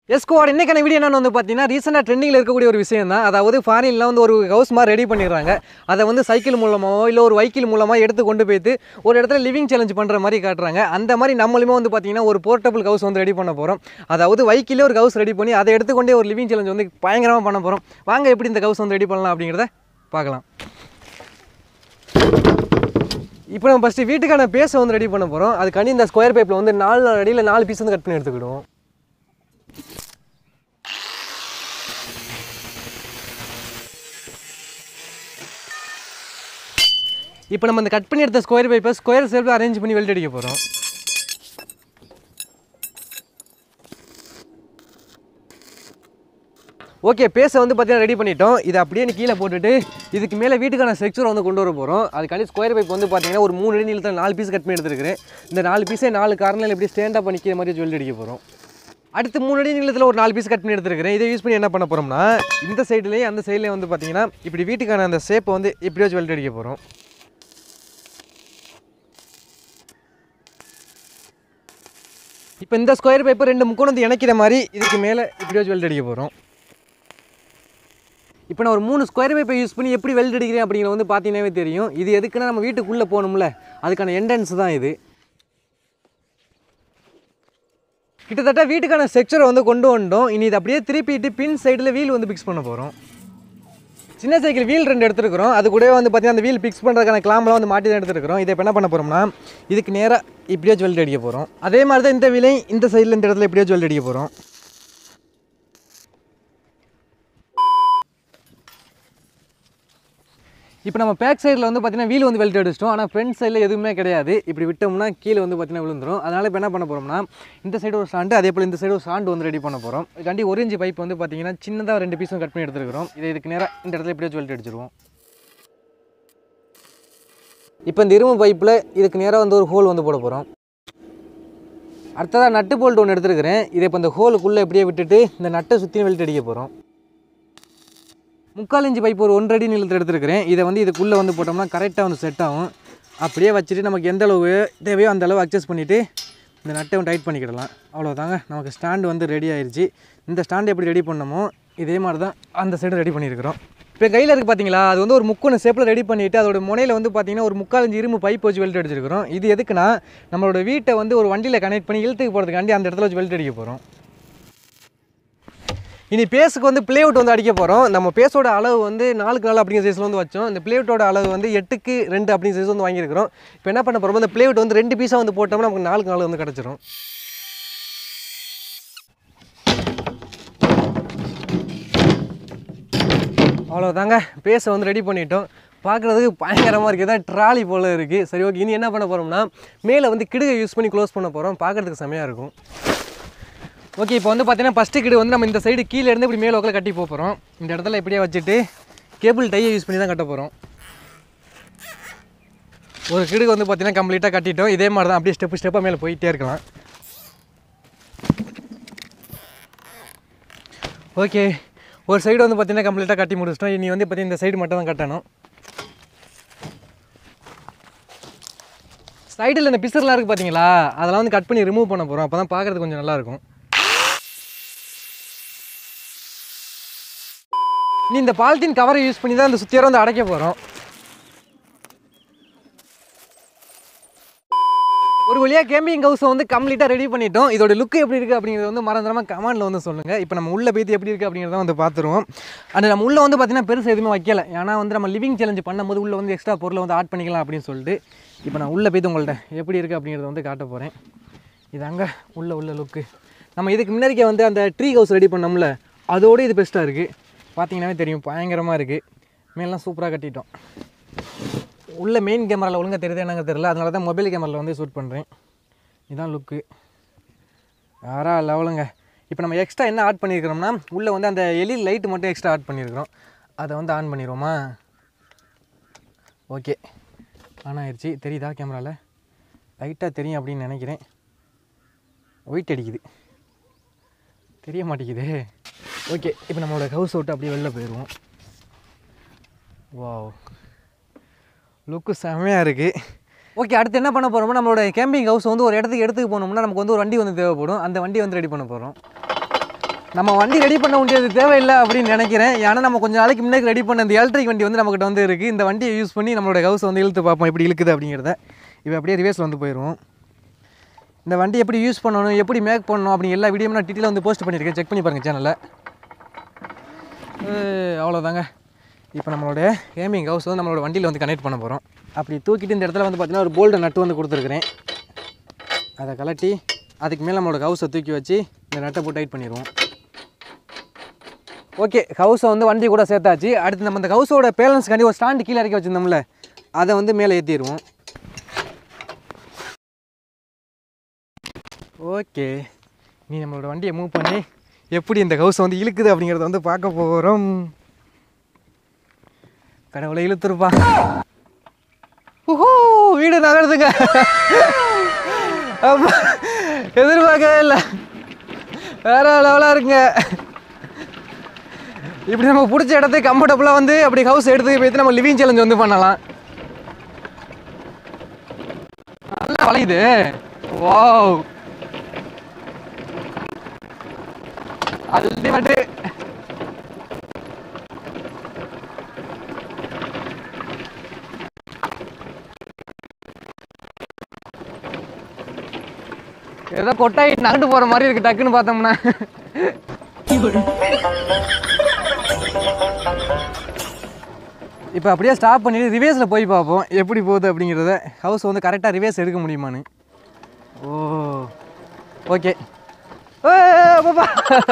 எஸ்கோட இன்னைக்கான வீடியோ என்னன்னு வந்து பார்த்தீங்கன்னா ரீசெண்டாக ட்ரெண்டிங்கில் இருக்கக்கூடிய ஒரு விஷயம் தான் அதாவது ஃபாரின்ல வந்து ஒரு ஹவுஸ் மாதிரி ரெடி பண்ணிடுறாங்க அதை வந்து சைக்கிள் மூலமாவோ இல்லை ஒரு வைக்கிள் மூலமாக எடுத்து கொண்டு போயிட்டு ஒரு இடத்துல லிவிங் சேலஞ்ச் பண்ணுற மாதிரி காட்டுறாங்க அந்த மாதிரி நம்மளுமே வந்து பார்த்தீங்கன்னா ஒரு போர்ட்டபிள் ஹவுஸ் வந்து ரெடி பண்ண போகிறோம் அதாவது வைக்கிலே ஒரு ஹவுஸ் ரெடி பண்ணி அதை எடுத்துக்கொண்டே ஒரு லிவிங் சேலஞ்ச் வந்து பயங்கரமாக பண்ண போகிறோம் வாங்க எப்படி இந்த ஹவுஸ் வந்து ரெடி பண்ணலாம் அப்படிங்கிறத பார்க்கலாம் இப்போ நம்ம ஃபஸ்ட்டு வீட்டுக்கான பேஸை வந்து ரெடி பண்ண போகிறோம் அதுக்காண்டி இந்த ஸ்கொயர் பைப்பில் வந்து நாலு அடியில் நாலு பீஸ் வந்து கட் பண்ணி எடுத்துக்கிடுவோம் இப்போ நம்ம இந்த கட் பண்ணி எடுத்த ஸ்கொயர் பைப்பை ஸ்கொயர் ஷேப்பில் அரேஞ்ச் பண்ணி வெல்ட் அடிக்க போகிறோம் ஓகே பேஸை வந்து பார்த்தீங்கன்னா ரெடி பண்ணிட்டோம் இதை அப்படியே நீ கீழே போட்டுட்டு இதுக்கு மேலே வீட்டுக்கான ஸ்ட்ரக்சர் வந்து கொண்டு வர போகிறோம் அதுக்காண்டி ஸ்கொயர் பைப் வந்து பார்த்தீங்கன்னா ஒரு மூணு அடி நீளத்தில் நாலு பீஸ் கட் பண்ணி எடுத்துருக்கிறேன் இந்த நாலு பீஸே நாலு கார்னரில் எப்படி ஸ்டேண்டாக பண்ணிக்கிற மாதிரி வெல்ட் அடிக்க போகிறோம் அடுத்து மூணு அடி நீளத்தில் ஒரு நாலு பீஸ் கட் பண்ணி எடுத்துருக்கிறேன் இதை யூஸ் பண்ணி என்ன பண்ண போகிறோம்னா இந்த சைடுலேயே அந்த சைட்லேயே வந்து பார்த்தீங்கன்னா இப்படி வீட்டுக்கான அந்த ஷேப்பை வந்து இப்படி வச்சு வெல்ட் அடிக்க போகிறோம் இப்போ இந்த ஸ்கொயர் பேப்பர் ரெண்டு முக்கோணம் வந்து இணைக்கிற மாதிரி இதுக்கு மேலே இப்படி வச்சு வெல்ட் அடிக்க போகிறோம் இப்போ நான் ஒரு மூணு ஸ்கொயர் பேப்பர் யூஸ் பண்ணி எப்படி வெல்ட் அடிக்கிறேன் அப்படிங்கிறது வந்து பார்த்தீங்கன்னாவே தெரியும் இது எதுக்குன்னா நம்ம வீட்டுக்குள்ளே போகணும்ல அதுக்கான என்ட்ரன்ஸ் தான் இது கிட்டத்தட்ட வீட்டுக்கான ஸ்ட்ரக்சரை வந்து கொண்டு வந்துட்டோம் இனி இது அப்படியே திருப்பிட்டு பின் சைடில் வீல் வந்து ஃபிக்ஸ் பண்ண போகிறோம் சின்ன சைக்கிள் வீல் ரெண்டு எடுத்துருக்கிறோம் அது கூடவே வந்து பார்த்தீங்கன்னா அந்த வீல் ஃபிக்ஸ் பண்ணுறதுக்கான கிளாம்லாம் வந்து மாட்டி தான் எடுத்துருக்கிறோம் இதை இப்போ என்ன பண்ண போகிறோம்னா இதுக்கு நேராக இப்படியே ஜுவல் அடிக்க போகிறோம் அதே மாதிரி தான் இந்த வீலையும் இந்த சைடில் இந்த இடத்துல இப்படியே ஜுவல் அடிக்க போகிறோம் இப்போ நம்ம பேக் சைடில் வந்து பார்த்தீங்கன்னா வீல் வந்து வெல்ட் அடிச்சிட்டோம் ஆனால் ஃப்ரண்ட் சைடில் எதுவுமே கிடையாது இப்படி விட்டோம்னா கீழே வந்து பார்த்தீங்கன்னா விழுந்துரும் அதனால் இப்போ என்ன பண்ண போகிறோம்னா இந்த சைடு ஒரு ஸ்டாண்டு அதே போல் இந்த சைடு ஒரு ஸ்டாண்டு வந்து ரெடி பண்ண போகிறோம் கண்டி ஒரு இன்ச்சு பைப் வந்து பார்த்தீங்கன்னா சின்னதாக ரெண்டு பீஸும் கட் பண்ணி எடுத்துருக்கிறோம் இதை இதுக்கு நேராக இந்த இடத்துல இப்படியே வெல்ட் அடிச்சிருவோம் இப்போ இந்த இரும்பு பைப்பில் இதுக்கு நேராக வந்து ஒரு ஹோல் வந்து போட போகிறோம் அடுத்ததாக நட்டு போல்ட் ஒன்று எடுத்துருக்கிறேன் இதை இப்போ இந்த ஹோலுக்குள்ளே இப்படியே விட்டுட்டு இந்த நட்டை சுற்றி வெல்ட் அடிக்க போகிறோம் முக்கால் இன்ச்சு பைப் ஒரு ஒன்றரை நீளத்தில் எடுத்துருக்கிறேன் இதை வந்து இதுக்குள்ளே வந்து போட்டோம்னா கரெக்டாக வந்து செட் ஆகும் அப்படியே வச்சுட்டு நமக்கு எந்த அளவு தேவையோ அந்த அளவு அட்ஜஸ்ட் பண்ணிவிட்டு இந்த நட்டை டைட் பண்ணிக்கிடலாம் அவ்வளோதாங்க நமக்கு ஸ்டாண்டு வந்து ரெடி ஆயிடுச்சு இந்த ஸ்டாண்டு எப்படி ரெடி பண்ணமோ இதே மாதிரி தான் அந்த சைடு ரெடி பண்ணியிருக்கிறோம் இப்போ கையில் இருக்குது பார்த்தீங்களா அது வந்து ஒரு முக்கோண ஷேப்பில் ரெடி பண்ணிவிட்டு அதோட முனையில் வந்து பார்த்தீங்கன்னா ஒரு முக்கால் இன்ச்சு இரும்பு பைப் வச்சு வெல்ட் அடிச்சிருக்கிறோம் இது எதுக்குன்னா நம்மளோட வீட்டை வந்து ஒரு வண்டியில் கனெக்ட் பண்ணி இழுத்துக்கு போகிறதுக்காண்டி அந்த இடத்துல வச்சு வெல்ட் அடிக்க போகிறோம் இனி பேஸுக்கு வந்து பிளேவுட் வந்து அடிக்க போகிறோம் நம்ம பேஸோட அளவு வந்து நாலுக்கு நாலு அப்படிங்கிற சைஸில் வந்து வச்சோம் இந்த பிளேவுட்டோட அளவு வந்து எட்டுக்கு ரெண்டு அப்படிங்கிற சைஸ் வந்து வாங்கியிருக்கிறோம் இப்போ என்ன பண்ண போகிறோம் இந்த பிளேவுட் வந்து ரெண்டு பீஸாக வந்து போட்டோம்னா நமக்கு நாலுக்கு நாலு வந்து கிடச்சிரும் அவ்வளோதாங்க பேஸை வந்து ரெடி பண்ணிட்டோம் பார்க்குறதுக்கு பயங்கரமாக இருக்குது தான் ட்ராலி போல் இருக்குது சரி ஓகே இனி என்ன பண்ண போகிறோம்னா மேலே வந்து கிடுகை யூஸ் பண்ணி க்ளோஸ் பண்ண போகிறோம் பார்க்குறதுக்கு செமையாக இருக்கும் ஓகே இப்போ வந்து பார்த்தீங்கன்னா ஃபஸ்ட்டு கிடு வந்து நம்ம இந்த சைடு கீழே இருந்து இப்படி மேலே உட்கார கட்டி போக போகிறோம் இந்த இடத்துல இப்படியே வச்சுட்டு கேபிள் டையை யூஸ் பண்ணி தான் கட்ட போகிறோம் ஒரு கிடுக்கு வந்து பார்த்தீங்கன்னா கம்ப்ளீட்டாக கட்டிட்டோம் இதே மாதிரி தான் அப்படியே ஸ்டெப்பு ஸ்டெப்பாக மேலே போயிட்டே இருக்கலாம் ஓகே ஒரு சைடு வந்து பார்த்தீங்கன்னா கம்ப்ளீட்டாக கட்டி முடிச்சிட்டோம் இனி வந்து பார்த்தீங்கன்னா இந்த சைடு மட்டும் தான் கட்டணும் சைடில் இந்த பிசர்லாம் இருக்குது பார்த்தீங்களா அதெல்லாம் வந்து கட் பண்ணி ரிமூவ் பண்ண போகிறோம் அப்போ தான் பார்க்குறது கொஞ்சம் நல்லாயிருக்கும் நீ இந்த பாலித்தீன் கவரை யூஸ் பண்ணி தான் இந்த சுத்தியாரம் வந்து அடைக்க போகிறோம் ஒரு வழியாக கேம்பிங் ஹவுஸை வந்து கம்ப்ளீட்டாக ரெடி பண்ணிட்டோம் இதோட லுக்கு எப்படி இருக்குது அப்படிங்கிறது வந்து மறந்துடாமல் கமெண்டில் வந்து சொல்லுங்கள் இப்போ நம்ம உள்ள பேத்தி எப்படி இருக்குது அப்படிங்கிறத வந்து பார்த்துருவோம் அண்ட் நம்ம உள்ளே வந்து பார்த்தீங்கன்னா பெருசு எதுவுமே வைக்கல ஏன்னா வந்து நம்ம லிவிங் சேலஞ்ச் பண்ணும்போது உள்ளே வந்து எக்ஸ்ட்ரா பொருளை வந்து ஆட் பண்ணிக்கலாம் அப்படின்னு சொல்லிட்டு இப்போ நான் உள்ளே போய்த்து உங்கள்கிட்ட எப்படி இருக்குது அப்படிங்கிறத வந்து காட்ட போகிறேன் இது அங்கே உள்ள உள்ள லுக்கு நம்ம இதுக்கு முன்னாடிக்கே வந்து அந்த ட்ரீ ஹவுஸ் ரெடி பண்ணோம்ல அதோட இது பெஸ்ட்டாக இருக்குது பார்த்தீங்கன்னாவே தெரியும் பயங்கரமாக இருக்குது மேலாம் சூப்பராக கட்டிட்டோம் உள்ள மெயின் கேமராவில் ஒழுங்காக தெரியுது என்னங்க தெரியல அதனால தான் மொபைல் கேமராவில் வந்து ஷூட் பண்ணுறேன் இதுதான் லுக்கு வேறா லெவலுங்க இப்போ நம்ம எக்ஸ்ட்ரா என்ன ஆட் பண்ணியிருக்கிறோம்னா உள்ளே வந்து அந்த எலி லைட்டு மட்டும் எக்ஸ்ட்ரா ஆட் பண்ணியிருக்கிறோம் அதை வந்து ஆன் பண்ணிடுவோமா ஓகே ஆன் ஆயிடுச்சு தெரியுதா கேமராவில் லைட்டாக தெரியும் அப்படின்னு நினைக்கிறேன் ஒயிட் அடிக்குது தெரிய மாட்டேங்குது ஓகே இப்போ நம்மளோட ஹவுஸ் விட்டு அப்படியே வெளில போயிடுவோம் வாவ் லுக்கு செம்மையாக இருக்குது ஓகே அடுத்து என்ன பண்ண போகிறோம்னா நம்மளோட கேம்பிங் ஹவுஸ் வந்து ஒரு இடத்துக்கு எடுத்துக்கு போனோம்னா நமக்கு வந்து ஒரு வண்டி வந்து தேவைப்படும் அந்த வண்டி வந்து ரெடி பண்ண போகிறோம் நம்ம வண்டி ரெடி பண்ண வேண்டியது தேவையில்லை அப்படின்னு நினைக்கிறேன் ஏன்னா நம்ம கொஞ்சம் நாளைக்கு முன்னாடி ரெடி பண்ண இந்த எலக்ட்ரிக் வண்டி வந்து நம்மகிட்ட வந்து இருக்குது இந்த வண்டியை யூஸ் பண்ணி நம்மளோட ஹவுஸ் வந்து இழுத்து பார்ப்போம் எப்படி இழுக்குது அப்படிங்கிறத இப்போ அப்படியே ரிவேஸில் வந்து போயிடுவோம் இந்த வண்டி எப்படி யூஸ் பண்ணணும் எப்படி மேக் பண்ணணும் அப்படி எல்லா வீடியோவும் நான் டீட்டெயிலாக வந்து போஸ்ட் பண்ணியிருக்கேன் செக் பண்ணி பாருங்கள் சேனலில் அவ்வளோதாங்க இப்போ நம்மளுடைய கேமிங் ஹவுஸ் வந்து நம்மளோட வண்டியில் வந்து கனெக்ட் பண்ண போகிறோம் அப்படி தூக்கிட்டு இந்த இடத்துல வந்து பார்த்தீங்கன்னா ஒரு போல்டு நட்டு வந்து கொடுத்துருக்குறேன் அதை கலட்டி அதுக்கு மேலே நம்மளோட ஹவுஸை தூக்கி வச்சு இந்த நட்டை போட்டு டைட் பண்ணிடுவோம் ஓகே ஹவுஸை வந்து வண்டி கூட சேர்த்தாச்சு அடுத்து நம்ம இந்த ஹவுஸோட பேலன்ஸ்க்காண்டி ஒரு ஸ்டாண்டு கீழே இறக்கி வச்சுருந்தோம்ல அதை வந்து மேலே ஏற்றிடுவோம் ஓகே நீ நம்மளோட வண்டியை மூவ் பண்ணி எப்படி இந்த ஹவுஸ் வந்து இழுக்குது அப்படிங்கிறத வந்து பார்க்க போகிறோம் கடவுளை இழுத்துருப்பா ஓஹோ வீடு நகருதுங்க அப்பா, எதிர்பார்க்கவே இல்லை வேற லெவலாக இருக்குங்க இப்படி நம்ம பிடிச்ச இடத்துக்கு கம்ஃபர்டபுளாக வந்து அப்படி ஹவுஸ் எடுத்து போயிட்டு நம்ம லிவிங் சேலஞ்ச் வந்து பண்ணலாம் நல்லா வளையுது வாவ் அல்டிமேட்டு ஏதோ கொட்டாய் நகண்டு போற மாதிரி இருக்கு டக்குன்னு பார்த்தோம்னா இப்போ அப்படியே ஸ்டாப் பண்ணிட்டு ரிவேஸில் போய் பார்ப்போம் எப்படி போகுது அப்படிங்கிறத ஹவுஸ் வந்து கரெக்டாக ரிவேஸ் எடுக்க முடியுமான்னு ஓ ஓகே பாப்பா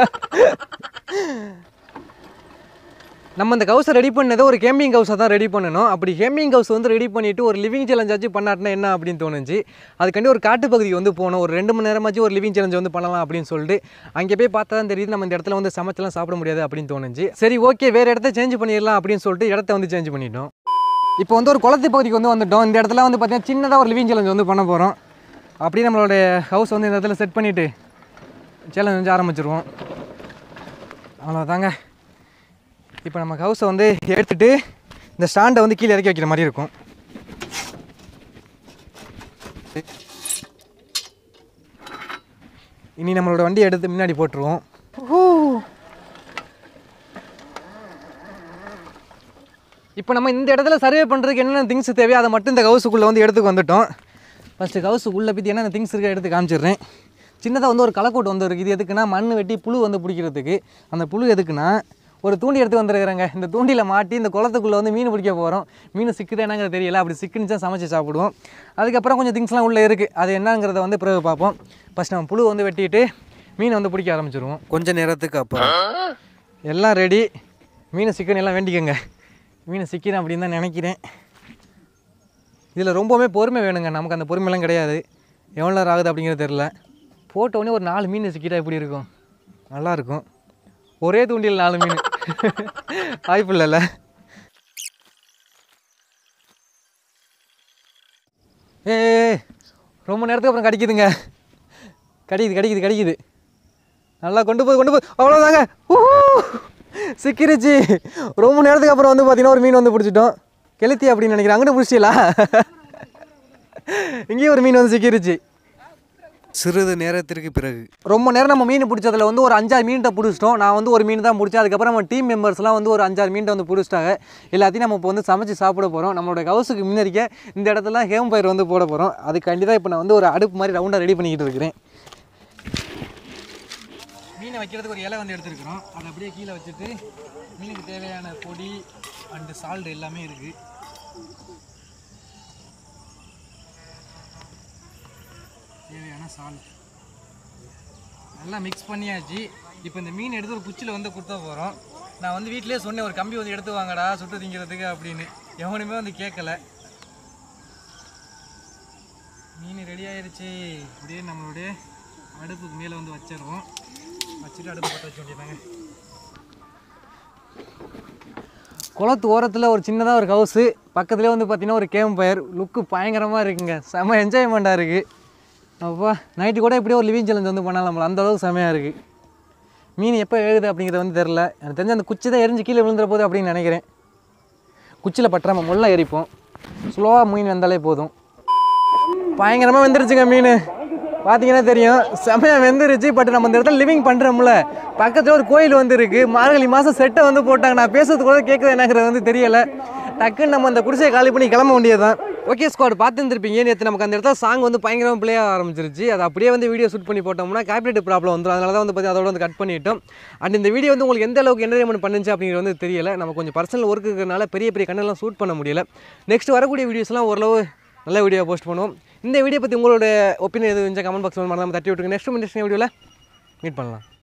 நம்ம இந்த ஹவுஸை ரெடி பண்ணதை ஒரு கேம்பிங் ஹவுஸை தான் ரெடி பண்ணணும் அப்படி கேம்பிங் ஹவுஸ் வந்து ரெடி பண்ணிவிட்டு ஒரு லிவிங் சேலஞ்சாச்சும் பண்ணாட்டினா என்ன அப்படின்னு தோணுச்சு அதுக்காண்டி ஒரு காட்டுப்பகுதிக்கு வந்து போனோம் ஒரு ரெண்டு மணி நேரமாச்சும் ஒரு லிவிங் சேலஞ்ச் வந்து பண்ணலாம் அப்படின்னு சொல்லிட்டு அங்கே போய் பார்த்தா தான் தெரியுது நம்ம இந்த இடத்துல வந்து சமைச்சலாம் சாப்பிட முடியாது அப்படின்னு தோணுச்சு சரி ஓகே வேறு இடத்த சேஞ்ச் பண்ணிடலாம் அப்படின்னு சொல்லிட்டு இடத்த வந்து சேஞ்ச் பண்ணிட்டோம் இப்போ வந்து ஒரு குளத்து பகுதிக்கு வந்து வந்துட்டோம் இந்த இடத்துல வந்து பார்த்தீங்கன்னா சின்னதாக ஒரு லிவிங் சேலஞ்ச் வந்து பண்ண போகிறோம் அப்படியே நம்மளோட ஹவுஸ் வந்து இந்த இடத்துல செட் பண்ணிவிட்டு சேலஞ்ச் வந்து ஆரம்பிச்சிருவோம் அவ்வளோதாங்க இப்போ நம்ம ஹவுஸை வந்து எடுத்துட்டு இந்த ஸ்டாண்டை வந்து கீழே இறக்கி வைக்கிற மாதிரி இருக்கும் இனி நம்மளோட வண்டியை எடுத்து முன்னாடி போட்டுருவோம் இப்போ நம்ம இந்த இடத்துல சர்வே பண்ணுறதுக்கு என்னென்ன திங்ஸ் தேவையோ அதை மட்டும் இந்த ஹவுஸுக்குள்ளே வந்து எடுத்துக்கு வந்துட்டோம் ஃபஸ்ட்டு ஹவுஸுக்குள்ளே பற்றி என்னென்ன திங்ஸ் இருக்கோ எடுத்து காமிச்சிடுறேன் சின்னதாக வந்து ஒரு களைக்கோட்டு வந்து இருக்குது இது எதுக்குன்னா மண் வெட்டி புழு வந்து பிடிக்கிறதுக்கு அந்த புழு எதுக்குன்னா ஒரு தூண்டி எடுத்து வந்துருக்குறாங்க இந்த தூண்டியில் மாட்டி இந்த குளத்துக்குள்ளே வந்து மீன் பிடிக்க போகிறோம் மீன் சிக்குது என்னங்கிறது தெரியல அப்படி சிக்குனுச்சா சமைச்சு சாப்பிடுவோம் அதுக்கப்புறம் கொஞ்சம் திங்ஸ்லாம் உள்ளே இருக்குது அது என்னங்கிறத வந்து பிறகு பார்ப்போம் ஃபஸ்ட் நம்ம புழு வந்து வெட்டிட்டு மீனை வந்து பிடிக்க ஆரம்பிச்சிருவோம் கொஞ்ச நேரத்துக்கு அப்புறம் எல்லாம் ரெடி மீன் சிக்கன் எல்லாம் வேண்டிக்கோங்க மீன் சிக்கன் அப்படின்னு தான் நினைக்கிறேன் இதில் ரொம்பவுமே பொறுமை வேணுங்க நமக்கு அந்த பொறுமையெல்லாம் கிடையாது எவ்வளோ நேரம் ஆகுது அப்படிங்கிறது தெரில போட்ட உடனே ஒரு நாலு மீன் சிக்கிட்டா எப்படி இருக்கும் நல்லா இருக்கும் ஒரே தூண்டில் நாலு மீன் வாய்ப்பு இல்லைல்ல ஏ ரொம்ப நேரத்துக்கு அப்புறம் கடிக்குதுங்க கடிக்குது கடிக்குது கடிக்குது நல்லா கொண்டு போய் கொண்டு போய் அவ்வளோதாங்க ஊ சிக்கிருச்சு ரொம்ப நேரத்துக்கு அப்புறம் வந்து பார்த்தீங்கன்னா ஒரு மீன் வந்து பிடிச்சிட்டோம் கெளுத்தி அப்படின்னு நினைக்கிறேன் அங்கிட்டு பிடிச்சிங்களா இங்கேயும் ஒரு மீன் வந்து சிக்கிருச்சு சிறிது நேரத்திற்கு பிறகு ரொம்ப நேரம் நம்ம மீன் பிடிச்சதுல வந்து ஒரு அஞ்சாறு மீன்கிட்ட பிடிச்சிட்டோம் நான் வந்து ஒரு மீன் தான் பிடிச்சேன் அதுக்கப்புறம் நம்ம டீம் மெம்பர்ஸ்லாம் வந்து ஒரு அஞ்சாறு மீன்கிட்ட வந்து பிடிச்சிட்டாங்க எல்லாத்தையும் நம்ம இப்போ வந்து சமைச்சு சாப்பிட போகிறோம் நம்மளோட ஹவுஸுக்கு முன்னறிக்க இந்த இடத்துல ஹேம் பயிர் வந்து போட போகிறோம் அதுக்காண்டி தான் இப்போ நான் வந்து ஒரு அடுப்பு மாதிரி ரவுண்டாக ரெடி பண்ணிக்கிட்டு இருக்கிறேன் மீனை வைக்கிறதுக்கு ஒரு இலை வந்து எடுத்துருக்குறோம் அதை அப்படியே கீழே வச்சுட்டு மீனுக்கு தேவையான பொடி அண்டு சால்ட் எல்லாமே இருக்குது தேவையான சால்ட் நல்லா மிக்ஸ் பண்ணியாச்சு இப்போ இந்த மீன் எடுத்து ஒரு குச்சியில் வந்து கொடுத்த போகிறோம் நான் வந்து வீட்டிலே சொன்னேன் ஒரு கம்பி வந்து எடுத்து வாங்கடா சுட்டு திங்கிறதுக்கு அப்படின்னு எவனுமே வந்து கேட்கல மீன் ரெடி ஆயிருச்சு அப்படியே நம்மளுடைய அடுப்புக்கு மேலே வந்து வச்சிடுவோம் வச்சுட்டு அடுப்பு பற்ற வச்ச வேண்டியதாங்க குளத்து ஓரத்தில் ஒரு சின்னதாக ஒரு ஹவுஸு பக்கத்துலேயே வந்து பார்த்தீங்கன்னா ஒரு கேம் பயர் லுக்கு பயங்கரமாக இருக்குங்க செம என்ஜாய்மெண்ட்டாக இருக்குது அப்பா நைட்டு கூட எப்படியோ ஒரு லிவிங் சேலஞ்ச் வந்து பண்ணலாம் நம்மள அந்த அளவுக்கு செமையாக இருக்குது மீன் எப்போ எழுது அப்படிங்கிறது வந்து தெரில எனக்கு தெரிஞ்ச அந்த குச்சி தான் எரிஞ்சு கீழே விழுந்துற போகுது அப்படின்னு நினைக்கிறேன் குச்சியில் பற்றாம முள்ள எரிப்போம் ஸ்லோவாக மீன் வந்தாலே போதும் பயங்கரமாக வெந்துருச்சுங்க மீன் பார்த்தீங்கன்னா தெரியும் செமையாக வெந்துருச்சு பட் நம்ம இந்த இடத்துல லிவிங் பண்ணுறோம்ல பக்கத்தில் ஒரு கோயில் வந்து இருக்கு மார்கழி மாதம் செட்டை வந்து போட்டாங்க நான் பேசுறது கூட கேட்குறது என்னங்கிறது வந்து தெரியல டக்குன்னு நம்ம அந்த குடிசையை காலி பண்ணி கிளம்ப வேண்டியதுதான் ஓகே ஸ்குவாட் பார்த்துருந்துருப்பீங்க நேற்று நமக்கு அந்த இடத்துல சாங் வந்து பயங்கரமாக ப்ளே ஆரம்பிச்சிருச்சு அதை அப்படியே வந்து வீடியோ ஷூட் பண்ணி போட்டோம்னா காப்பிரைட் ப்ராப்ளம் வந்துடும் அதனால தான் வந்து பார்த்தி அதோட வந்து கட் பண்ணிட்டோம் அண்ட் இந்த வீடியோ வந்து உங்களுக்கு எந்த அளவுக்கு என்டர்டைன்மெண்ட் பண்ணுச்சு அப்படிங்கிறது வந்து தெரியல நம்ம கொஞ்சம் பர்சனல் ஒர்க் இருக்கிறனால பெரிய பெரிய கண்ணெல்லாம் ஷூட் பண்ண முடியல நெக்ஸ்ட் வரக்கூடிய வீடியோஸ்லாம் ஓரளவு நல்ல வீடியோ போஸ்ட் பண்ணுவோம் இந்த வீடியோ பற்றி உங்களோட ஒப்பீனியன் எதுவும் கமெண்ட் பாக்ஸில் மறந்தாமல் தட்டி விட்டுருங்க நெக்ஸ்ட் இன்ட்ரெஸ்டிங் வீடியோவில் மீட் பண்ணலாம்